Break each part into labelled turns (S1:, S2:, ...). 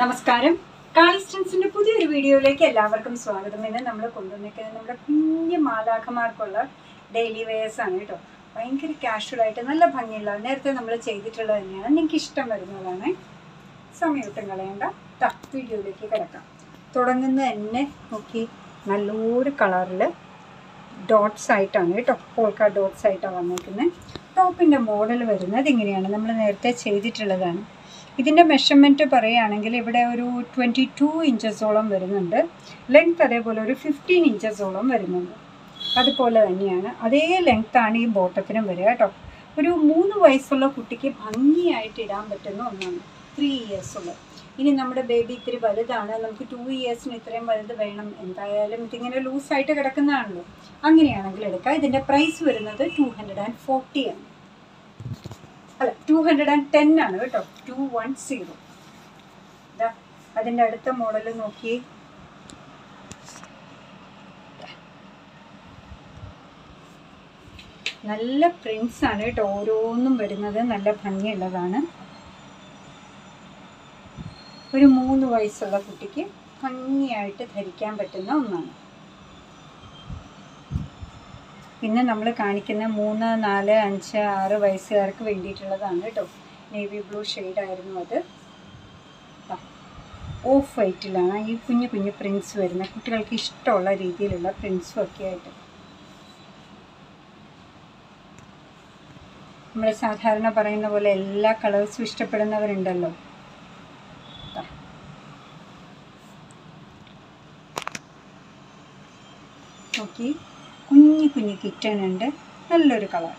S1: നമസ്കാരം കാളിസ്റ്റൻസിന്റെ പുതിയൊരു വീഡിയോയിലേക്ക് എല്ലാവർക്കും സ്വാഗതം ഇന്ന് നമ്മൾ കൊണ്ടുവന്നിരിക്കുന്നത് നമ്മുടെ കുഞ്ഞു മാലാഖമാർക്കുള്ള ഡെയിലി വെയേഴ്സ് ആണ് കേട്ടോ ഭയങ്കര കാഷ്വൽ ആയിട്ട് നല്ല ഭംഗിയുള്ള നേരത്തെ നമ്മൾ ചെയ്തിട്ടുള്ളത് തന്നെയാണ് നിങ്ങൾക്ക് ഇഷ്ടം വരുന്നതാണ് സമയൊട്ടും കളയണ്ട ടാ വീഡിയോയിലേക്ക് കിടക്കാം തുടങ്ങുന്ന തന്നെ നോക്കി നല്ലൊരു കളറിൽ ഡോട്ട്സ് ആയിട്ടാണ് കേട്ടോ പോൾക്ക ഡോട്ട്സ് ആയിട്ടാണ് വന്നിരിക്കുന്നത് ടോപ്പിൻ്റെ മോഡൽ വരുന്നത് ഇങ്ങനെയാണ് നമ്മൾ നേരത്തെ ചെയ്തിട്ടുള്ളതാണ് ഇതിൻ്റെ മെഷർമെൻറ്റ് പറയുകയാണെങ്കിൽ ഇവിടെ ഒരു ട്വൻറ്റി ടു ഇഞ്ചസോളം വരുന്നുണ്ട് ലെങ്ത് അതേപോലെ ഒരു ഫിഫ്റ്റീൻ ഇഞ്ചസോളം വരുന്നുണ്ട് അതുപോലെ തന്നെയാണ് അതേ ലെങ്ത്താണ് ഈ ബോട്ടത്തിനും വരിക കേട്ടോ ഒരു മൂന്ന് വയസ്സുള്ള കുട്ടിക്ക് ഭംഗിയായിട്ട് ഇടാൻ പറ്റുന്ന ഒന്നാണ് ത്രീ ഇയേഴ്സുള്ള ഇനി നമ്മുടെ ബേബി ഇത്തിരി വലുതാണ് നമുക്ക് ടു ഇയേഴ്സിന് ഇത്രയും വലുത് വേണം എന്തായാലും ഇതിങ്ങനെ ലൂസായിട്ട് കിടക്കുന്നതാണല്ലോ അങ്ങനെയാണെങ്കിൽ എടുക്കാം ഇതിൻ്റെ പ്രൈസ് വരുന്നത് ടു ഹൺഡ്രഡ് ആൻഡ് ഫോർട്ടി ആണ് അല്ല ടു ഹൺഡ്രഡ് ആൻഡ് ടെൻ ആണ് കേട്ടോ ടു വൺ സീറോ ഇതാ അതിൻ്റെ അടുത്ത മോഡൽ നോക്കി നല്ല പ്രിൻസ് ആണ് കേട്ടോ ഓരോന്നും വരുന്നത് നല്ല ഭംഗിയുള്ളതാണ് ഒരു മൂന്ന് വയസ്സുള്ള കുട്ടിക്ക് ഭംഗിയായിട്ട് ധരിക്കാൻ പറ്റുന്ന ഒന്നാണ് പിന്നെ നമ്മൾ കാണിക്കുന്ന മൂന്ന് നാല് അഞ്ച് ആറ് വയസ്സുകാർക്ക് വേണ്ടിയിട്ടുള്ളതാണ് കേട്ടോ നേവി ബ്ലൂ ആയിരുന്നു അത് ഓഫ് വൈറ്റിലാണ് ഈ കുഞ്ഞു കുഞ്ഞു പ്രിൻസ് വരുന്നത് കുട്ടികൾക്ക് ഇഷ്ടമുള്ള രീതിയിലുള്ള പ്രിൻസും ഒക്കെ ആയിട്ട് നമ്മൾ സാധാരണ പറയുന്ന പോലെ എല്ലാ കളേഴ്സും ഇഷ്ടപ്പെടുന്നവരുണ്ടല്ലോ ദാ. നോക്കി കുഞ്ഞു കുഞ്ഞു കിറ്റൺ ഉണ്ട് നല്ലൊരു കളർ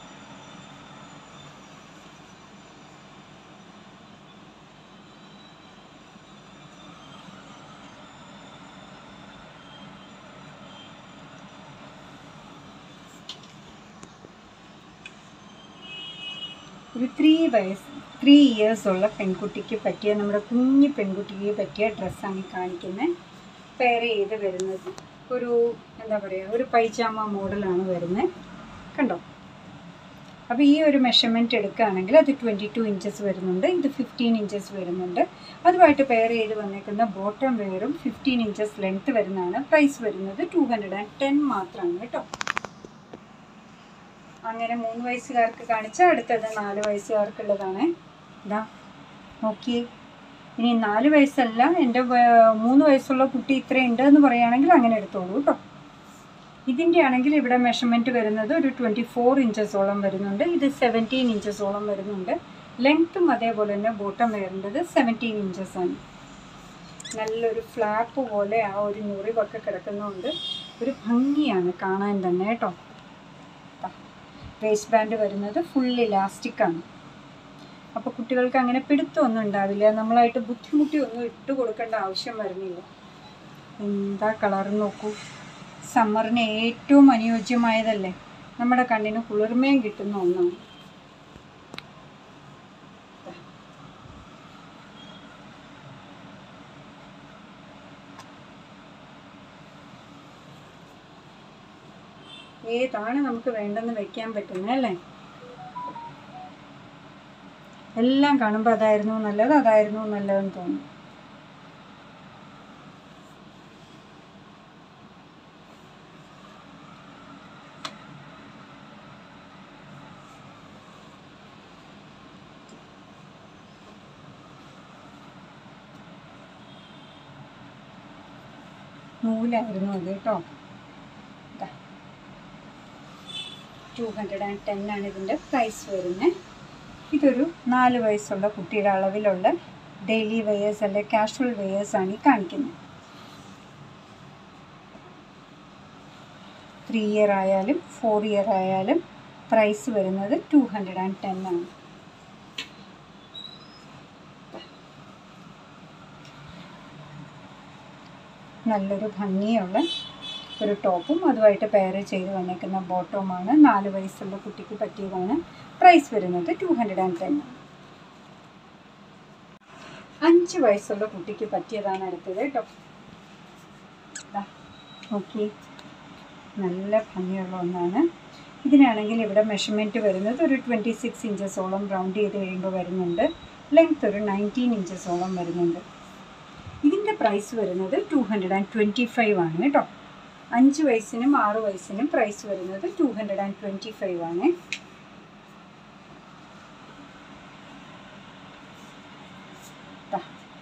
S1: ഒരു ത്രീ വയസ്സ് ത്രീ ഇയേഴ്സ് ഉള്ള പെൺകുട്ടിക്ക് പറ്റിയ നമ്മുടെ കുഞ്ഞു പെൺകുട്ടിക്ക് പറ്റിയ ഡ്രസ്സാണ് ഈ കാണിക്കുന്നത് പെയർ ചെയ്ത് വരുന്നത് ഒരു എന്താ പറയുക ഒരു പൈജാമ മോഡലാണ് വരുന്നത് കണ്ടോ അപ്പോൾ ഈ ഒരു മെഷർമെൻറ്റ് എടുക്കുകയാണെങ്കിൽ അത് ട്വൻറ്റി ടു ഇഞ്ചസ് വരുന്നുണ്ട് ഇത് ഫിഫ്റ്റീൻ ഇഞ്ചസ് വരുന്നുണ്ട് അതുമായിട്ട് പെയർ ചെയ്ത് വന്നേക്കുന്ന ബോട്ടം വെയറും ഫിഫ്റ്റീൻ ഇഞ്ചസ് ലെങ്ത്ത് വരുന്നതാണ് പ്രൈസ് വരുന്നത് ടു ഹൺഡ്രഡ് ആൻഡ് ടെൻ മാത്രമാണ് കേട്ടോ അങ്ങനെ മൂന്ന് വയസ്സുകാർക്ക് കാണിച്ച അടുത്തത് നാല് വയസ്സുകാർക്കുള്ളതാണ് ഇതാ നോക്കിയേ ഇനി നാല് വയസ്സല്ല എൻ്റെ വ- മൂന്ന് വയസ്സുള്ള കുട്ടി ഇത്രയുണ്ട് എന്ന് പറയുകയാണെങ്കിൽ അങ്ങനെ എടുത്തോളൂ കേട്ടോ ഇതിൻ്റെ ആണെങ്കിൽ ഇവിടെ മെഷർമെൻറ്റ് വരുന്നത് ഒരു ട്വൻറ്റി ഫോർ ഇഞ്ചസോളം വരുന്നുണ്ട് ഇത് സെവൻറ്റീൻ ഇഞ്ചസോളം വരുന്നുണ്ട് ലെങ്ത്തും അതേപോലെ തന്നെ ബോട്ടം വരേണ്ടത് സെവൻറ്റീൻ ഇഞ്ചസ് ആണ് നല്ലൊരു ഫ്ലാപ്പ് പോലെ ആ ഒരു ഞുറിവൊക്കെ കിടക്കുന്നതുകൊണ്ട് ഒരു ഭംഗിയാണ് കാണാൻ തന്നെ കേട്ടോ വേസ്റ്റ് ബാൻഡ് വരുന്നത് ഫുൾ ഇലാസ്റ്റിക് ആണ് അപ്പോൾ കുട്ടികൾക്ക് അങ്ങനെ പിടുത്തമൊന്നും ഉണ്ടാവില്ല നമ്മളായിട്ട് ബുദ്ധിമുട്ടി ഒന്നും ഇട്ട് കൊടുക്കേണ്ട ആവശ്യം വരുന്നില്ല എന്താ കളർ നോക്കൂ സമ്മറിന് ഏറ്റവും അനുയോജ്യമായതല്ലേ നമ്മുടെ കണ്ണിന് കുളിർമയും കിട്ടുന്ന ഒന്നാണ് ഏതാണ് നമുക്ക് വേണ്ടെന്ന് വെക്കാൻ പറ്റുന്നത് അല്ലേ എല്ലാം കാണുമ്പോൾ അതായിരുന്നു നല്ലത് അതായിരുന്നു നല്ലതെന്ന് തോന്നും നൂലായിരുന്നു അത് കേട്ടോ ടു ഹൺഡ്രഡ് ആൻഡ് ടെൻ ആണ് ഇതിൻ്റെ പ്രൈസ് വരുന്നത് ഇതൊരു നാല് വയസ്സുള്ള കുട്ടിയുടെ അളവിലുള്ള ഡെയിലി വെയേഴ്സ് അല്ലെ കാഷ്വൽ വെയേഴ്സ് ആണ് ഈ കാണിക്കുന്നത് ത്രീ ഇയർ ആയാലും ഫോർ ഇയർ ആയാലും പ്രൈസ് വരുന്നത് ടു ഹൺഡ്രഡ് ആൻഡ് ടെൻ ആണ് നല്ലൊരു ഭംഗിയുള്ള ഒരു ടോപ്പും അതുമായിട്ട് പെയർ ചെയ്ത് വന്നേക്കുന്ന ബോട്ടവുമാണ് നാല് വയസ്സുള്ള കുട്ടിക്ക് പറ്റിയതാണ് പ്രൈസ് വരുന്നത് ടു ഹൺഡ്രഡ് ആൻഡ് ടെൻ അഞ്ച് വയസ്സുള്ള കുട്ടിക്ക് പറ്റിയതാണ് അടുത്തത് കേട്ടോ ഓക്കെ നല്ല ഭംഗിയുള്ള ഒന്നാണ് ഇതിനാണെങ്കിൽ ഇവിടെ മെഷർമെൻറ്റ് വരുന്നത് ഒരു ട്വൻറ്റി സിക്സ് ഇഞ്ചസോളം റൗണ്ട് ചെയ്ത് കഴിയുമ്പോൾ വരുന്നുണ്ട് ലെങ്ത് ഒരു നയൻറ്റീൻ ഇഞ്ചസോളം വരുന്നുണ്ട് ഇതിൻ്റെ പ്രൈസ് വരുന്നത് two hundred and twenty five ആണ് കേട്ടോ അഞ്ച് വയസ്സിനും ആറ് വയസ്സിനും പ്രൈസ് വരുന്നത് two hundred and twenty five ആണ് ദാ.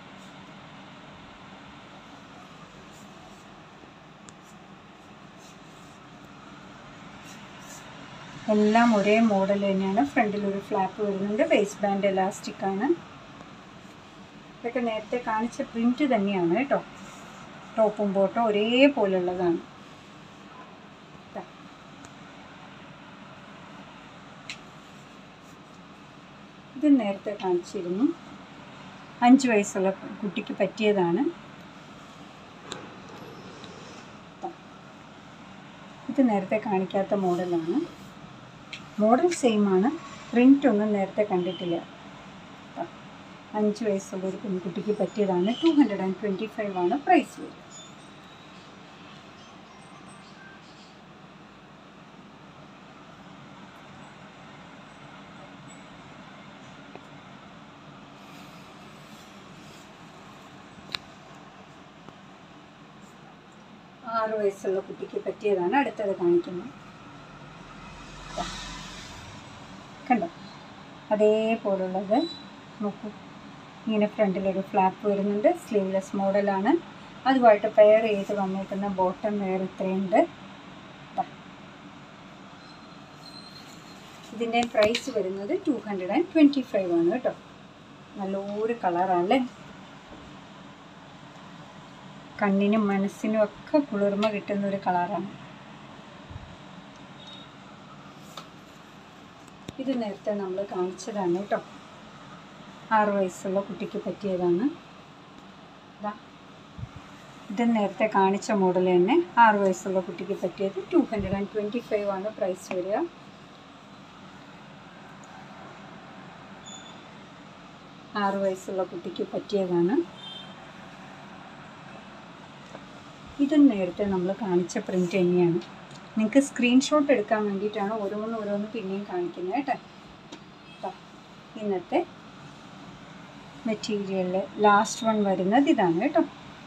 S1: എല്ലാം ഒരേ മോഡൽ തന്നെയാണ് ഫ്രണ്ടിൽ ഒരു ഫ്ലാപ്പ് വരുന്നുണ്ട് വേസ്റ്റ് ബാൻഡ് എലാസ്റ്റിക് ആണ് ഇതൊക്കെ നേരത്തെ കാണിച്ച പ്രിന്റ് തന്നെയാണ് കേട്ടോ ടോപ്പും ബോട്ടും ഒരേപോലുള്ളതാണ് ദാ. ഇത് നേരത്തെ കാണിച്ചിരുന്നു അഞ്ച് വയസ്സുള്ള കുട്ടിക്ക് പറ്റിയതാണ് ദാ. ഇത് നേരത്തെ കാണിക്കാത്ത മോഡലാണ് മോഡൽ സെയിം ആണ് പ്രിൻ്റ് ഒന്നും നേരത്തെ കണ്ടിട്ടില്ല ദാ. അഞ്ച് വയസ്സുള്ള ഒരു പെൺകുട്ടിക്ക് പറ്റിയതാണ് two hundred and twenty five ആണ് പ്രൈസ് വരിക ആറ് വയസ്സുള്ള കുട്ടിക്ക് പറ്റിയതാണ് അടുത്തത് കാണിക്കുന്നത് ദാ. കണ്ടോ അതേപോലുള്ളത് നോക്കൂ ഇങ്ങനെ ഫ്രണ്ടിലൊരു ഫ്ലാപ്പ് വരുന്നുണ്ട് സ്ലീവ്ലെസ് മോഡലാണ് അതുമായിട്ട് പെയർ ചെയ്ത് വന്നേക്കുന്ന ബോട്ടം വെയർ ഇത്രയുണ്ട് ദാ. ഇതിൻ്റെ പ്രൈസ് വരുന്നത് two hundred and twenty five ആണ് കേട്ടോ നല്ലൊരു കളറാണല്ലേ കണ്ണിനും മനസ്സിനും ഒക്കെ കുളിർമ കിട്ടുന്ന ഒരു കളറാണ് ഇത് നേരത്തെ നമ്മൾ കാണിച്ചതാണ് കേട്ടോ ആറ് വയസ്സുള്ള കുട്ടിക്ക് പറ്റിയതാണ് ദാ. ഇത് നേരത്തെ കാണിച്ച മോഡൽ തന്നെ ആറ് വയസ്സുള്ള കുട്ടിക്ക് പറ്റിയത് two hundred and twenty five ആണ് പ്രൈസ് വരിക ആറ് വയസ്സുള്ള കുട്ടിക്ക് പറ്റിയതാണ് ഇതും നേരത്തെ നമ്മൾ കാണിച്ച പ്രിൻ്റ് തന്നെയാണ് നിങ്ങൾക്ക് സ്ക്രീൻഷോട്ട് എടുക്കാൻ വേണ്ടിയിട്ടാണ് ഓരോന്ന് ഓരോന്ന് പിന്നെയും കാണിക്കുന്നത് കേട്ടോ ദാ, ഇന്നത്തെ മെറ്റീരിയലിൽ ലാസ്റ്റ് വൺ വരുന്നത് ഇതാണ് കേട്ടോ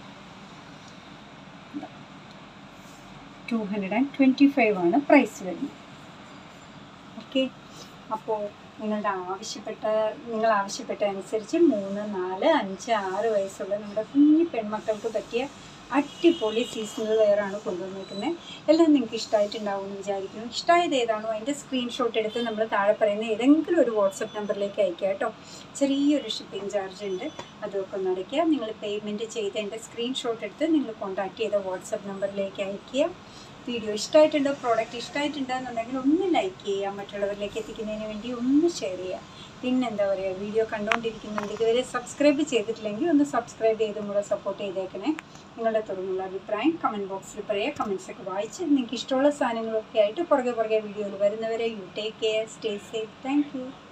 S1: two hundred and twenty five ആണ് പ്രൈസ് വരുന്നത് ഓക്കെ അപ്പോൾ നിങ്ങളുടെ ആവശ്യപ്പെട്ട നിങ്ങൾ ആവശ്യപ്പെട്ട അനുസരിച്ച് മൂന്ന് നാല് അഞ്ച് ആറ് വയസ്സുള്ള നമ്മുടെ കുഞ്ഞു പെൺമക്കൾക്ക് പറ്റിയ അടിപൊളി സീസണൽ വെയറാണ് കൊണ്ടുവന്നിരിക്കുന്നത് എല്ലാം നിങ്ങൾക്ക് ഇഷ്ടമായിട്ടുണ്ടാവും എന്ന് വിചാരിക്കുന്നു ഇഷ്ടമായത് ഏതാണോ അതിൻ്റെ സ്ക്രീൻഷോട്ട് എടുത്ത് നമ്മൾ താഴെ പറയുന്ന ഏതെങ്കിലും ഒരു വാട്സപ്പ് നമ്പറിലേക്ക് അയക്കുക കേട്ടോ ചെറിയൊരു ഷിപ്പിംഗ് ചാർജ് ഉണ്ട് അതൊക്കെ ഒന്ന് അടയ്ക്കുക നിങ്ങൾ പേയ്മെൻറ്റ് ചെയ്ത് എൻ്റെ സ്ക്രീൻഷോട്ട് എടുത്ത് നിങ്ങൾ കോൺടാക്ട് ചെയ്ത വാട്സപ്പ് നമ്പറിലേക്ക് അയക്കുക വീഡിയോ ഇഷ്ടമായിട്ടുണ്ടോ പ്രോഡക്റ്റ് ഇഷ്ടമായിട്ടുണ്ടോ എന്നുണ്ടെങ്കിൽ ഒന്ന് ലൈക്ക് ചെയ്യുക മറ്റുള്ളവരിലേക്ക് എത്തിക്കുന്നതിന് വേണ്ടി ഒന്ന് ഷെയർ ചെയ്യുക പിന്നെന്താ പറയുക വീഡിയോ കണ്ടുകൊണ്ടിരിക്കുന്നുണ്ട് ഇതുവരെ സബ്സ്ക്രൈബ് ചെയ്തിട്ടില്ലെങ്കിൽ ഒന്ന് സബ്സ്ക്രൈബ് ചെയ്തും കൂടെ സപ്പോർട്ട് ചെയ്തേക്കണേ നിങ്ങളുടെ തുറന്നുള്ള അഭിപ്രായം കമൻറ്റ് ബോക്സിൽ പറയുക കമൻസ് ഒക്കെ വായിച്ച് നിങ്ങൾക്ക് ഇഷ്ടമുള്ള സാധനങ്ങളൊക്കെ ആയിട്ട് പുറകെ പുറകെ വീഡിയോയിൽ വരുന്നവരെ you take care stay safe thank U